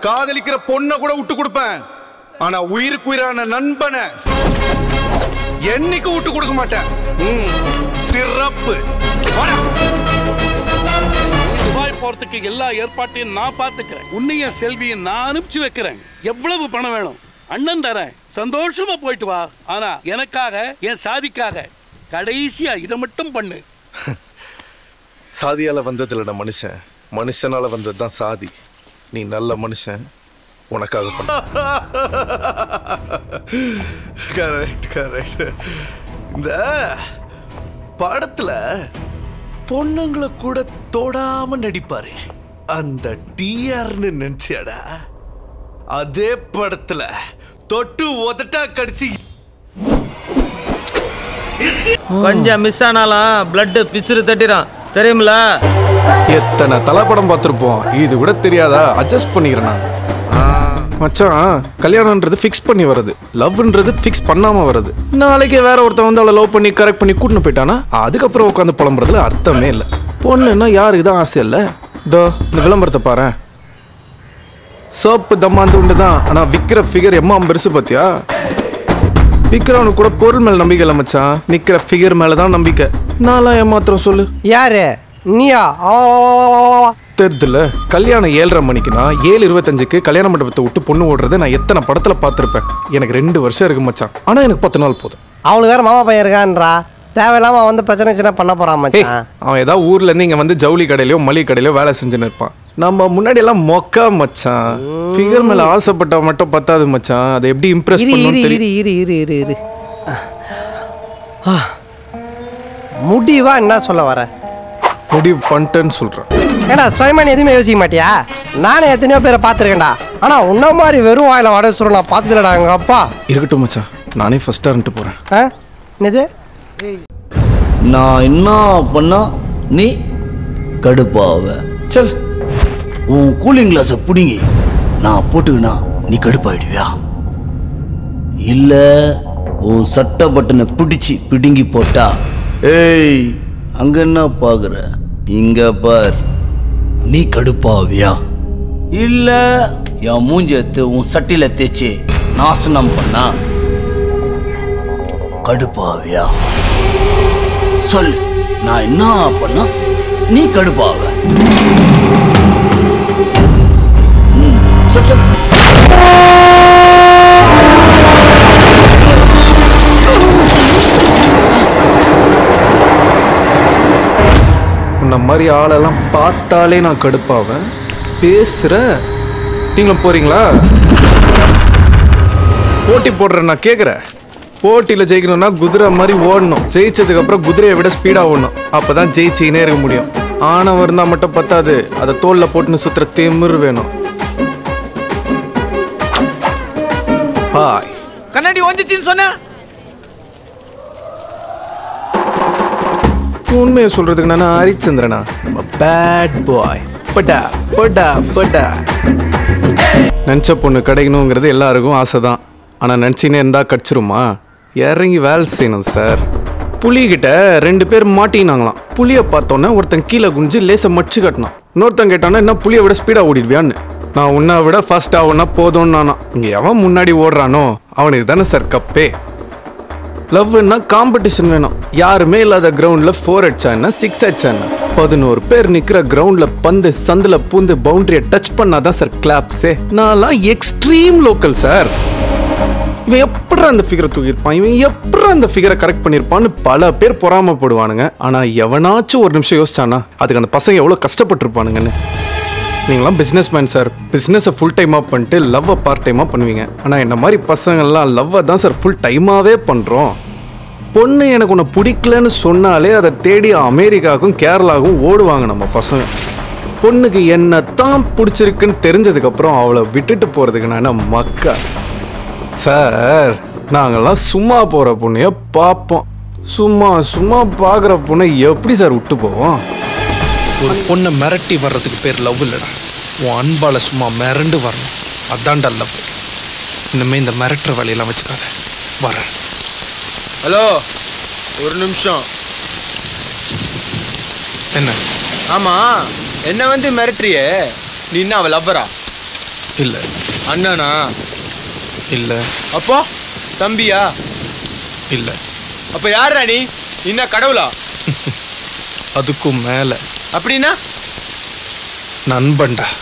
காதலிக்கிற பொண்ணை கூட விட்டு கொடுப்பேன் ஆனா உயிருக்கு உயிரான நண்பனை என்னைக்கு விட்டு கொடுக்க மாட்டேன் ம், சிறப்பு வாடா. துபாய் போறதுக்கு எல்லா ஏற்பாட்டையும் நான் பாத்துக்கிறேன் உன்னையும் செல்வியும் நான் அனுப்பிச்சு வைக்கிறேன் எவ்வளவு பணம் வேணும் அண்ணன் தரேன் சந்தோஷமா போயிட்டு வா ஆனா எனக்காக என் சாதிக்காக கடைசியா இதை மட்டும் பண்ணு சாதியால வந்ததுல மனுஷன் மனுஷனால வந்தது தான் சாதி நீ நல்ல மனுஷன் உனக்காக பண்ண கரெக்ட் கரெக்ட் இந்த படத்துல பொண்ணுங்களை கூட தொடாம நடிப்பாரு அந்த டிஆர்னு நினைச்சியாடா அதே படத்துல தொட்டு உதட்டா கடிச்சு கொஞ்சம் மிஸ் ஆனாலும் பிளட் பிச்சுரு தட்டிடும் தெரியுமில எத்தனை தலைப்படம் பார்த்துருப்போம் இது கூட தெரியாதா அட்ஜஸ்ட் பண்ணிக்கிறேன் நான் மச்சான் கல்யாணம்ன்றது ஃபிக்ஸ் பண்ணி வர்றது லவ்ன்றது ஃபிக்ஸ் பண்ணாம வர்றது நாளைக்கு வேற ஒருத்தன் வந்து அவளை லவ் பண்ணி கரெக்ட் பண்ணி கூட்டின்னு போயிட்டானா அதுக்கப்புறம் உட்காந்து புலம்புறதுல அர்த்தமே இல்லை பொண்ணுன்னா யாருக்கு தான் ஆசை இல்லை இதோ இந்த விளம்பரத்தை பாரு சோப்பு தம்மாந்து உண்டு தான் ஆனால் விற்கிற ஃபிகர் எம்மா பெருசு பார்த்தியா விற்கிறவனுக்கு கூட பொருள் மேல நம்பிக்கை இல்லை மச்சான் நிற்கிற ஃபிகர் மேல தான் நம்பிக்கை நான்லாம் ஏமாத்திரம் சொல்லு யாரு நீயா ஆ, ஆ, ஆ, ஆ, ஆ. தெரியுதுல்ல கல்யாணம் ஏழரை மணிக்குனா ஏழு இருபத்தஞ்சுக்கு கல்யாண மண்டபத்தை விட்டு பொண்ணு ஓடுறதை நான் எத்தனை படத்துல பார்த்துருப்பேன் எனக்கு ரெண்டு வருஷம் இருக்கு மச்சான் ஆனா எனக்கு பத்து நாள் போதும் அவளுக்கு வேற மாமா பையன் இருக்கான்றா தேவையில்லாம அவன் வந்து பிரச்சனை சின்ன பண்ண போறான் ஏய் மச்சான் அவன் ஏதாவது ஊர்ல இருந்து இங்க வந்து ஜவுளி கடையிலயோ மளிகை கடையிலயோ வேலை செஞ்சுன்னு இருப்பான் நம்ம முன்னாடி எல்லாம் மொக்கா மச்சான் ஃபிகர் மேல ஆசைப்பட்டா மட்டும் பத்தாது மச்சான் அதை எப்படி இம்ப்ரெஸ் இரு இரு பண்ணணும்னு இரு தெரியும் இரு இரு இரு இரு ஆ. முடிவா என்ன சொல்ல வர முடிவு பண்ணிட்டேன்னு சொல்றேன் ஏடா சுயமா நீ எதுவுமே யோசிக்க மாட்டியா நானே எத்தனையோ பேரை பார்த்துருக்கேன்டா ஆனா உன்ன மாதிரி வெறும் வாயில வடை சுருள் நான் பார்த்ததுலடா எங்க அப்பா இருக்கட்டும் மச்சான் நானே ஃபர்ஸ்டா இருந்துட்டு போறேன் ஆ என்னது நான் என்ன பண்ணா நீ கடுப்பாவ சல் உன் கூலிங் கிளாஸை பிடுங்கி நான் போட்டுக்கினா நீ கடுப்பாயிடுவியா இல்ல உன் சட்டை பட்டனை பிடிச்சி பிடுங்கி போட்டா ஏய் அங்க என்ன பாக்குற இங்க பார் நீ கடுப்பாவியா இல்ல என் மூஞ்சி எடுத்து உன் சட்டில தேய்ச்சி நாசனம் பண்ணா கடுப்பாவியா சொல்லு நான் என்ன பண்ணா நீ கடுப்பாவ ம், சொல், சொல். உன்ன மாதிரி ஆளெல்லாம் பார்த்தாலே நான் கடுப்பாவேன் பேசுற நீங்களும் போறீங்களா போட்டி போடுறேன் நான் கேட்குறேன் போட்டியில் ஜெயிக்கணும்னா குதிரை மாதிரி ஓடணும் ஜெயிச்சதுக்கு அப்புறம் குதிரையை விட ஸ்பீடாக ஓடணும் அப்பதான் ஜெயிச்சினே இருக்க முடியும் ஆணவம் இருந்தால் மட்டும் பத்தாது அதை தோல்ல போட்டுன்னு சுத்துற திமிரு வேணும் ஹாய் கண்ணாடி ஒஞ்சிச்சின்னு சொன்ன உண்மையை சொல்றதுக்கு நான் ஹரிச்சந்திரனா பேட் பாய் பட்டா பட்டா பட்டா நினச்ச பொண்ணு கிடைக்கணுங்கிறது எல்லாருக்கும் ஆசை தான் ஆனால் நினச்சினே இருந்தால் கடிச்சிருமா இறங்கி வேலை செய்யணும் சார் புலிகிட்ட ரெண்டு பேர் மாட்டினாங்களாம் புளியை பார்த்தோன்னே ஒருத்தன் கீழே குஞ்சு லேசை மச்சு கட்டினான் இன்னொருத்தன் கேட்டானா என்ன புளியை விட ஸ்பீடாக ஓடிடுவியான்னு நான் உன்னை விட ஃபாஸ்ட்டாக ஒன்றா போதும்னு நானா இங்கே எவன் முன்னாடி ஓடுறானோ அவனுக்கு தானே சார் கப்பே லவ்னா காம்படிஷன் வேணும் யாருமே இல்லாத கிரவுண்ட்ல ஃபோர் அடிச்சான்னா சிக்ஸ் அடிச்சான்னா பதினோரு பேர் நிக்கிற கிரவுண்ட்ல பந்து சந்துல பூந்து பவுண்டரியை டச் பண்ணாதான் சார் கிளாப்ஸே நான்லாம் எக்ஸ்ட்ரீம் லோக்கல் சார் இவன் எப்படி அந்த ஃபிகரை தூக்கியிருப்பான் இவன் எப்படி அந்த ஃபிகரை கரெக்ட் பண்ணியிருப்பான்னு பல பேர் பொறாமப்படுவானுங்க ஆனா எவனாச்சும் ஒரு நிமிஷம் யோசிச்சானா அதுக்கு அந்த பசங்க எவ்வளோ கஷ்டப்பட்டிருப்பானுங்கன்னு நீங்களாம் பிஸ்னஸ் மேன் சார் பிஸ்னஸை ஃபுல் டைமாக பண்ணிட்டு லவ்வை பார்ட் டைமாக பண்ணுவீங்க ஆனால் என்ன மாதிரி பசங்கள்லாம் லவ்வை தான் சார் ஃபுல் டைமாகவே பண்ணுறோம் பொண்ணு எனக்கு உன்னை பிடிக்கலன்னு சொன்னாலே அதை தேடி அமெரிக்காவுக்கும் கேரளாவுக்கும் ஓடுவாங்க நம்ம பசங்க பொண்ணுக்கு என்ன தான் பிடிச்சிருக்குன்னு தெரிஞ்சதுக்கப்புறம் அவளை விட்டுட்டு போகிறதுக்கு நான் என்ன மக்கா சார் நாங்கெல்லாம் சும்மா போகிற பொண்ணைய பார்ப்போம் சும்மா சும்மா பார்க்குற பொண்ணை எப்படி சார் விட்டு போவோம் ஒரு பொண்ணை மிரட்டி வர்றதுக்கு பேர் லவ் இல்லைடா உன் அன்பால சும்மா மிரண்டு வரணும் அதான்டா லவ் இனிமே இந்த மிரட்டுற வேலையெல்லாம் வச்சுக்காத வரேன் ஹலோ ஒரு நிமிஷம் என்ன ஆமா என்ன வந்து மிரட்டுறியே நீ என்ன அவ லவ்வரா இல்லை அண்ணனா இல்லை அப்போ தம்பியா இல்லை அப்ப யாரா நீ என்ன கடவுளா அதுக்கும் மேலே அப்படின்னா நண்பன்டா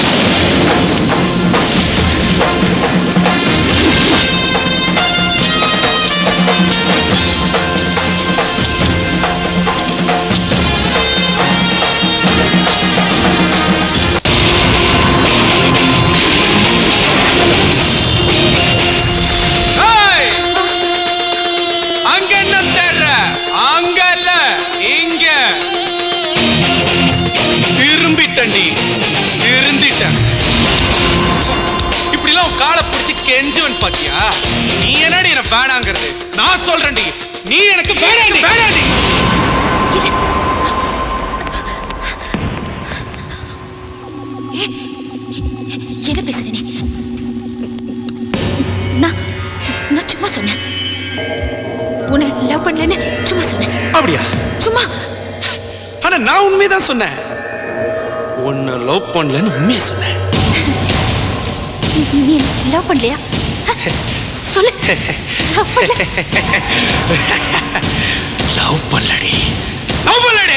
ஏய்! அங்க என்ன தேடுற அங்க இல்ல இங்க திரும்பிட்டண்டி திருந்திட்டேன் இப்படிலாம் உன் காலை பிடிச்சி கெஞ்சுவன் பாத்தியா நீ என்னடி என்ன வேணாங்கிறது நான் சொல்றேன்டி நீ எனக்கு வேணாண்டி வேணாண்டி என்ன பேசுற நீ நான் நான் சும்மா சொன்னேன் உன்னை லவ் பண்ணலன்னு சும்மா சொன்னேன் அப்படியா சும்மா ஆனா நான் உண்மைதான் சொன்னேன் உன்னை லவ் பண்ணலன்னு உண்மையை சொன்னேன் நீ லவ் பண்ணலையா அஹ், சொல்லு லவ் பண்ணல லவ் பண்ணலடி லவ் பண்ணலடி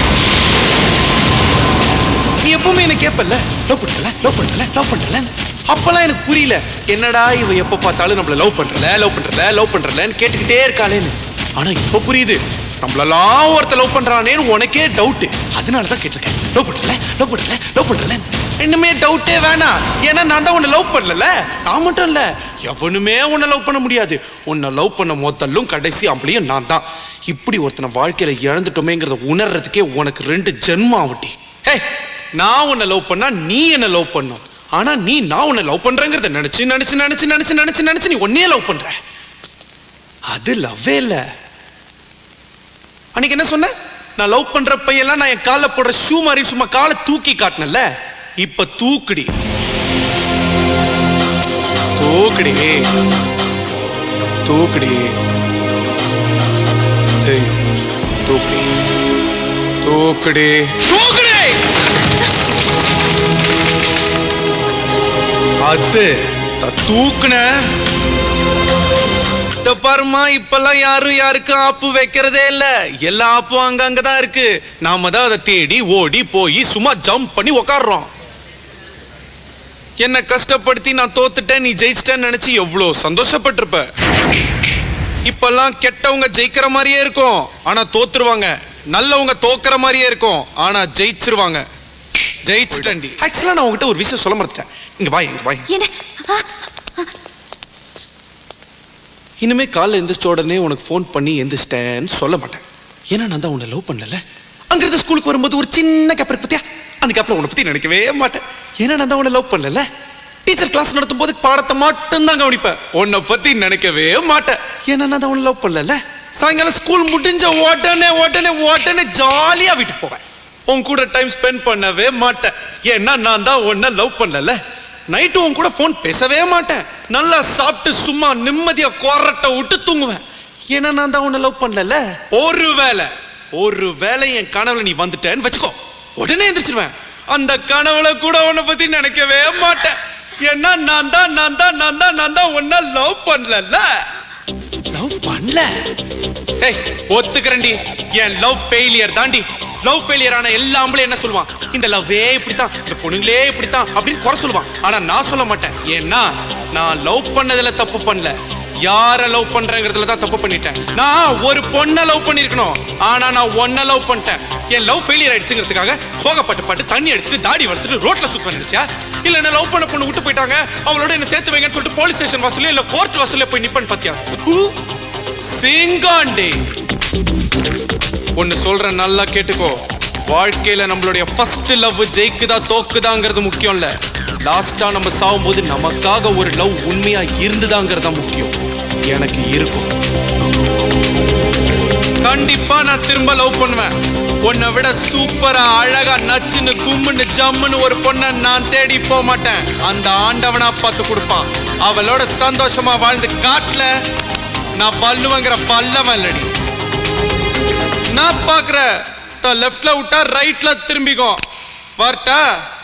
நீ எப்பவுமே என்ன கேப்பல்ல லவ் பண்ணல லவ் பண்ணல லவ் பண்ணல அப்பெல்லாம் எனக்கு புரியல என்னடா இவ எப்ப பார்த்தாலும் நம்மள லவ் பண்றல லவ் பண்றல லவ் பண்றலன்னு கேட்டுக்கிட்டே இருக்காளேன்னு ஆனா இப்ப புரியுது நம்மளெல்லாம் ஒருத்த லவ் பண்றானேன்னு உனக்கே டவுட் அதனால தான் கேட்டிருக்கேன் லவ் பண்ணல லவ் பண்ணல லவ் பண்ணல இன்னுமே டவுட்டே வேணாம் ஏன்னா நான் தான் உன்னை லவ் பண்ணல நான் மட்டும் இல்ல எவனுமே உன்னை லவ் பண்ண முடியாது உன்னை லவ் பண்ண மொத்தலும் கடைசி அப்படியும் நான் தான் இப்படி ஒருத்தனை வாழ்க்கையில இழந்துட்டோமேங்கிறத உணர்றதுக்கே உனக்கு ரெண்டு ஜென்மம் ஆவட்டி ஹே நான் உன்னை லவ் பண்ணா நீ என்ன லவ் பண்ணும் ஆனா நீ நான் உன்னை லவ் பண்றேங்கிறத நினைச்சு நினைச்சு நினைச்சு நினைச்சு நினைச்சு நினைச்சு நீ உன்னையே லவ் பண்ற அது லவ்வே இல்ல அன்னைக்கு என்ன சொன்ன நான் லவ் பண்ற பையெல்லாம் நான் என் கால்ல போடுற ஷூ மாதிரி சும்மா காலை தூக்கி காட்டினல இப்ப தூக்குடி தூக்குடி தூக்குடி ஏய், தூக்குடி தூக்குடி தூக்குடி அது த- தூக்குன இத பாருமா இப்பெல்லாம் யாரும் யாருக்கும் ஆப்பு வைக்கிறதே இல்ல எல்லா ஆப்பும் அங்க அங்கதான் இருக்கு நாம தான் அதை தேடி ஓடி போய் சும்மா ஜம்ப் பண்ணி உக்காடுறோம் என்ன கஷ்டப்படுத்தி நான் தோத்துட்டேன் நீ ஜெயிச்சிட்டேன்னு நினைச்சு எவ்வளவு சந்தோஷப்பட்டிருப்ப இப்பெல்லாம் கெட்டவங்க ஜெயிக்கிற மாதிரியே இருக்கும் ஆனா தோத்துருவாங்க நல்லவங்க தோக்குற மாதிரியே இருக்கும் ஆனா ஜெயிச்சிருவாங்க ஜெயிச்சிட்டேன்டி ஆக்சுவலா நான் உங்ககிட்ட ஒரு விஷயம் சொல்ல மறந்துட்டேன் இங்க வாய் இங்க வாய் என்ன ஆ, இனிமே காலைல எந்திரிச்ச உடனே உனக்கு ஃபோன் பண்ணி எந்திரிச்சிட்டேன்னு சொல்ல மாட்டேன் ஏன்னா நான் தான் உன்னை லவ் பண்ணல அங்கிருந்து ஸ்கூலுக்கு வரும்போது ஒரு சின்ன கேப் இருக்கு பத்தியா அந்த கேப்ல உன்னை பத்தி நினைக்கவே மாட்டேன் ஏன்னா நான் தான் உன்னை லவ் பண்ணல டீச்சர் கிளாஸ் நடத்தும் போது பாடத்தை மட்டும் தான் கவனிப்பேன் உன்னை பத்தி நினைக்கவே மாட்டேன் ஏன்னா நான் தான் உன்னை லவ் பண்ணல சாயங்காலம் ஸ்கூல் முடிஞ்ச உடனே உடனே உடனே ஜாலியா வீட்டுக்கு போவேன் உன் கூட டைம் ஸ்பெண்ட் பண்ணவே மாட்டேன் ஏன்னா நான் தான் உன்னை லவ் பண்ணல நைட்டு உன் கூட ஃபோன் பேசவே மாட்டேன் நல்லா சாப்பிட்டு சும்மா நிம்மதியா கொரட்டை விட்டு தூங்குவேன் ஏன்னா நான் தான் உன்னை லவ் பண்ணல ஒரு வேளை ஒரு வேளை என் கனவுல நீ வந்துட்டேன்னு வச்சுக்கோ உடனே எந்திரிச்சிருவேன் அந்த கனவுல கூட உன்னை பத்தி நினைக்கவே மாட்டேன் ஏன்னா நான் தான் நான் தான் நான் தான் நான் தான் உன்னை லவ் பண்ணல லவ் பண்ணல ஏய் ஒத்துக்கிறேன்டி என் லவ் ஃபெயிலியர் தாண்டி லவ் ஃபெயிலியர் ஆன எல்லா ஆம்பளையும் என்ன சொல்லுவான் இந்த லவ்வே இப்படித்தான் இந்த பொண்ணுங்களே இப்படித்தான் அப்படின்னு குறை சொல்லுவான் ஆனா நான் சொல்ல மாட்டேன் ஏன்னா நான் லவ் பண்ணதுல தப்பு பண்ணல யார லவ் பண்றேங்கிறதுல தான் தப்பு பண்ணிட்டேன் நான் ஒரு பொண்ணை லவ் பண்ணிருக்கணும் ஆனா நான் ஒன்ன லவ் பண்ணிட்டேன் என் லவ் ஃபெயிலியர் ஆயிடுச்சுங்கிறதுக்காக சோகப்பட்டு பாட்டு தண்ணி அடிச்சுட்டு தாடி வளர்த்துட்டு ரோட்ல சுத்த நினைச்சா இல்ல என்ன லவ் பண்ண பொண்ணு விட்டு போயிட்டாங்க அவளோட என்ன சேர்த்து வைங்கன்னு சொல்லிட்டு போலீஸ் ஸ்டேஷன் வாசல்ல இல்ல கோர்ட் வாசல்ல போய் நிப்பன் பாத்தியா ஹூ? சிங்காண்டி ஒன்னு சொல்றேன் நல்லா கேட்டுக்கோ வாழ்க்கையில நம்மளுடைய ஃபர்ஸ்ட் லவ் ஜெயிக்குதா தோக்குதாங்கிறது முக்கியம் இல்ல லாஸ்டா நம்ம சாகும்போது நமக்காக ஒரு லவ் உண்மையா இருந்துதாங்கிறதா முக்கியம் எனக்கு இருக்கும் கண்டிப்பா நான் திரும்ப லவ் பண்ணுவேன் உன்னை விட சூப்பரா அழகா நச்சுன்னு கும்முன்னு ஜம்முன்னு ஒரு பொண்ணை நான் தேடி போக மாட்டேன் அந்த ஆண்டவனா பார்த்து கொடுப்பான் அவளோட சந்தோஷமா வாழ்ந்து காட்டல நான் பல்லுவங்கிற பல்லவன் இல்லடி நான் பாக்குற லெஃப்ட்ல விட்டா ரைட்ல திரும்பிக்கும் வரட்டா